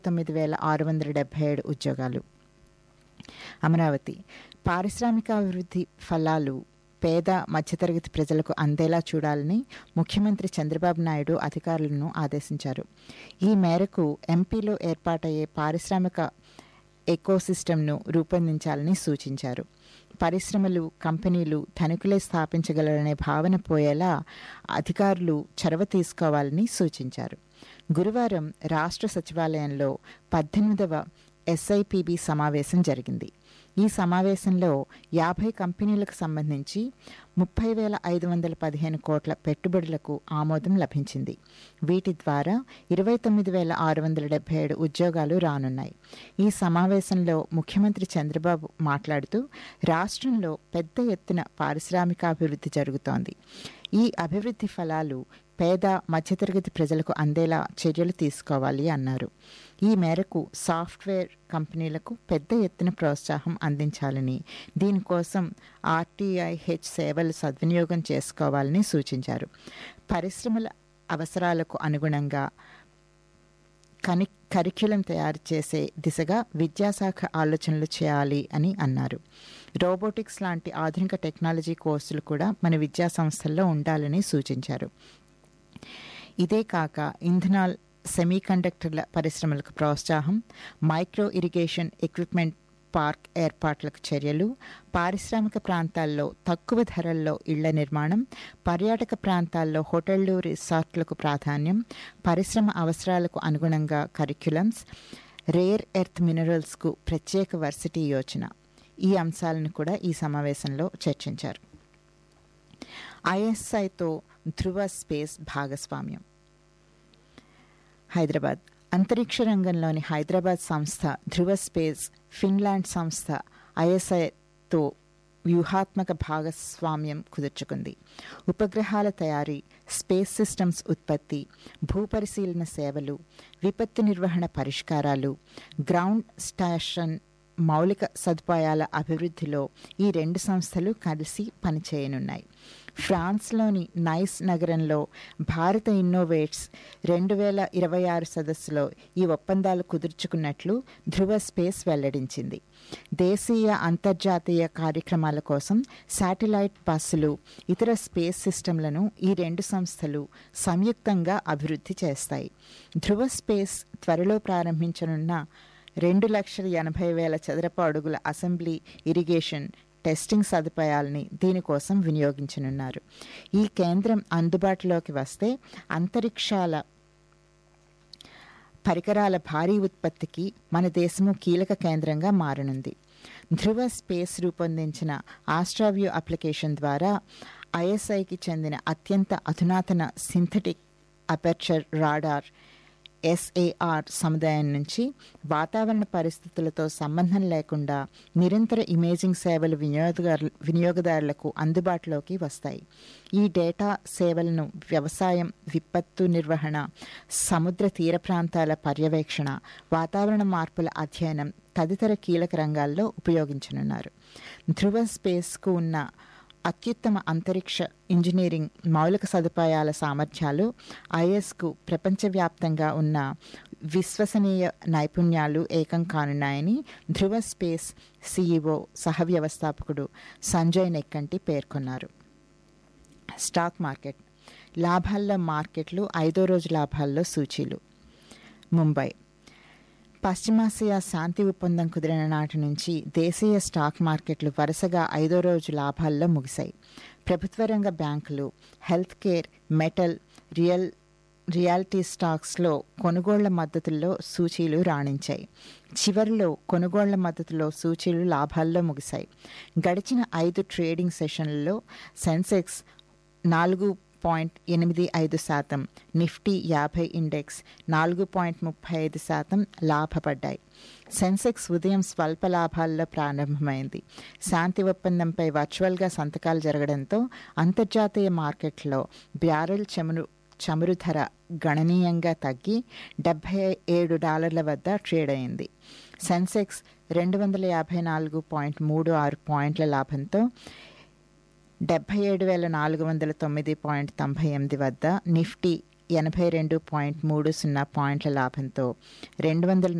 తొమ్మిది వేల ఆరు వందల డెబ్బై ఏడు ఉద్యోగాలు అమరావతి పారిశ్రామికాభివృద్ధి ఫలాలు పేద మధ్యతరగతి ప్రజలకు అందేలా చూడాలని ముఖ్యమంత్రి చంద్రబాబు నాయుడు అధికారులను ఆదేశించారు ఈ మేరకు ఎంపీలో ఏర్పాటయ్యే పారిశ్రామిక ఎకోసిస్టమ్ను రూపొందించాలని సూచించారు పరిశ్రమలు కంపెనీలు ధనికులే స్థాపించగలరనే భావన పోయేలా అధికారులు చొరవ తీసుకోవాలని సూచించారు గురువారం రాష్ట్ర సచివాలయంలో పద్దెనిమిదవ ఎస్ఐపిబి సమావేశం జరిగింది ఈ సమావేశంలో యాభై కంపెనీలకు సంబంధించి ముప్పై వేల ఐదు వందల పదిహేను కోట్ల పెట్టుబడులకు ఆమోదం లభించింది వీటి ద్వారా ఇరవై తొమ్మిది వేల ఆరు వందల డెబ్బై ఏడు ఉద్యోగాలు రానున్నాయి ఈ సమావేశంలో ముఖ్యమంత్రి చంద్రబాబు మాట్లాడుతూ రాష్ట్రంలో పెద్ద ఎత్తున పారిశ్రామికాభివృద్ధి జరుగుతోంది ఈ అభివృద్ధి ఫలాలు పేద మధ్యతరగతి ప్రజలకు అందేలా చర్యలు తీసుకోవాలి అన్నారు ఈ మేరకు సాఫ్ట్వేర్ కంపెనీలకు పెద్ద ఎత్తున ప్రోత్సాహం అందించాలని దీనికోసం ఆర్టీఐ హెచ్ సేవలు సద్వినియోగం చేసుకోవాలని సూచించారు పరిశ్రమల అవసరాలకు అనుగుణంగా కని కరిక్యులం తయారు చేసే దిశగా విద్యాశాఖ ఆలోచనలు చేయాలి అని అన్నారు రోబోటిక్స్ లాంటి ఆధునిక టెక్నాలజీ కోర్సులు కూడా మన విద్యా సంస్థల్లో ఉండాలని సూచించారు ఇదే కాక ఇంధనాల్ సెమీకండక్టర్ల పరిశ్రమలకు ప్రోత్సాహం మైక్రో ఇరిగేషన్ ఎక్విప్మెంట్ పార్క్ ఏర్పాట్లకు చర్యలు పారిశ్రామిక ప్రాంతాల్లో తక్కువ ధరల్లో ఇళ్ల నిర్మాణం పర్యాటక ప్రాంతాల్లో హోటళ్లు రిసార్ట్లకు ప్రాధాన్యం పరిశ్రమ అవసరాలకు అనుగుణంగా కరిక్యులమ్స్ రేర్ ఎర్త్ మినరల్స్కు ప్రత్యేక వర్సిటీ యోచన ఈ అంశాలను కూడా ఈ సమావేశంలో చర్చించారు ఐఎస్ఐతో ధృవ స్పేస్ భాగస్వామ్యం హైదరాబాద్ అంతరిక్ష రంగంలోని హైదరాబాద్ సంస్థ ధృవ స్పేస్ ఫిన్లాండ్ సంస్థ ఐఎస్ఐతో వ్యూహాత్మక భాగస్వామ్యం కుదుర్చుకుంది ఉపగ్రహాల తయారీ స్పేస్ సిస్టమ్స్ ఉత్పత్తి భూపరిశీలన సేవలు విపత్తు నిర్వహణ పరిష్కారాలు గ్రౌండ్ స్టేషన్ మౌలిక సదుపాయాల అభివృద్ధిలో ఈ రెండు సంస్థలు కలిసి పనిచేయనున్నాయి ఫ్రాన్స్లోని నైస్ నగరంలో భారత ఇన్నోవేట్స్ రెండు వేల ఇరవై ఆరు సదస్సులో ఈ ఒప్పందాలు కుదుర్చుకున్నట్లు ధృవ స్పేస్ వెల్లడించింది దేశీయ అంతర్జాతీయ కార్యక్రమాల కోసం శాటిలైట్ బస్సులు ఇతర స్పేస్ సిస్టంలను ఈ రెండు సంస్థలు సంయుక్తంగా అభివృద్ధి చేస్తాయి ధృవ స్పేస్ త్వరలో ప్రారంభించనున్న రెండు లక్షల ఎనభై వేల చదరపు అడుగుల అసెంబ్లీ ఇరిగేషన్ టెస్టింగ్ సదుపాయాలని దీనికోసం వినియోగించనున్నారు ఈ కేంద్రం అందుబాటులోకి వస్తే అంతరిక్షాల పరికరాల భారీ ఉత్పత్తికి మన దేశము కీలక కేంద్రంగా మారనుంది ధృవ స్పేస్ రూపొందించిన ఆస్ట్రావ్యూ అప్లికేషన్ ద్వారా ఐఎస్ఐకి చెందిన అత్యంత అధునాతన సింథటిక్ అపెర్చర్ రాడార్ ఎస్ఏఆర్ సముదాయం నుంచి వాతావరణ పరిస్థితులతో సంబంధం లేకుండా నిరంతర ఇమేజింగ్ సేవలు వినియోగదారు వినియోగదారులకు అందుబాటులోకి వస్తాయి ఈ డేటా సేవలను వ్యవసాయం విపత్తు నిర్వహణ సముద్ర తీర ప్రాంతాల పర్యవేక్షణ వాతావరణ మార్పుల అధ్యయనం తదితర కీలక రంగాల్లో ఉపయోగించనున్నారు ధృవ స్పేస్కు ఉన్న అత్యుత్తమ అంతరిక్ష ఇంజనీరింగ్ మౌలిక సదుపాయాల సామర్థ్యాలు ఐఎస్కు ప్రపంచవ్యాప్తంగా ఉన్న విశ్వసనీయ నైపుణ్యాలు ఏకం కానున్నాయని ధృవ స్పేస్ సీఈఓ సహ వ్యవస్థాపకుడు సంజయ్ నెక్కంటి పేర్కొన్నారు స్టాక్ మార్కెట్ లాభాల్లో మార్కెట్లు ఐదో రోజు లాభాల్లో సూచీలు ముంబై పశ్చిమాసియా శాంతి ఒప్పందం కుదిరిన నాటి నుంచి దేశీయ స్టాక్ మార్కెట్లు వరుసగా ఐదో రోజు లాభాల్లో ముగిశాయి ప్రభుత్వ రంగ బ్యాంకులు health care metal real realty స్టాక్స్లో కొనుగోళ్ల మద్దతుల్లో సూచీలు రాణించాయి చివరిలో కొనుగోళ్ల మద్దతులో సూచీలు లాభాల్లో ముగిశాయి గడిచిన ఐదు ట్రేడింగ్ సెషన్లలో సెన్సెక్స్ నాలుగు పాయింట్ ఎనిమిది ఐదు శాతం నిఫ్టీ యాభై ఇండెక్స్ నాలుగు పాయింట్ ముప్పై ఐదు శాతం లాభపడ్డాయి సెన్సెక్స్ ఉదయం స్వల్ప లాభాల్లో ప్రారంభమైంది శాంతి ఒప్పందంపై వర్చువల్గా సంతకాలు జరగడంతో అంతర్జాతీయ మార్కెట్లో బ్యారెల్ చమురు చమురు ధర గణనీయంగా తగ్గి డెబ్బై ఏడు డాలర్ల వద్ద ట్రేడ్ అయింది సెన్సెక్స్ రెండు వందల యాభై నాలుగు పాయింట్ మూడు ఆరు పాయింట్ల లాభంతో డెబ్బై ఏడు వేల నాలుగు వందల తొమ్మిది పాయింట్ తొంభై ఎనిమిది వద్ద నిఫ్టీ ఎనభై రెండు పాయింట్ మూడు సున్నా పాయింట్ల లాభంతో రెండు వందల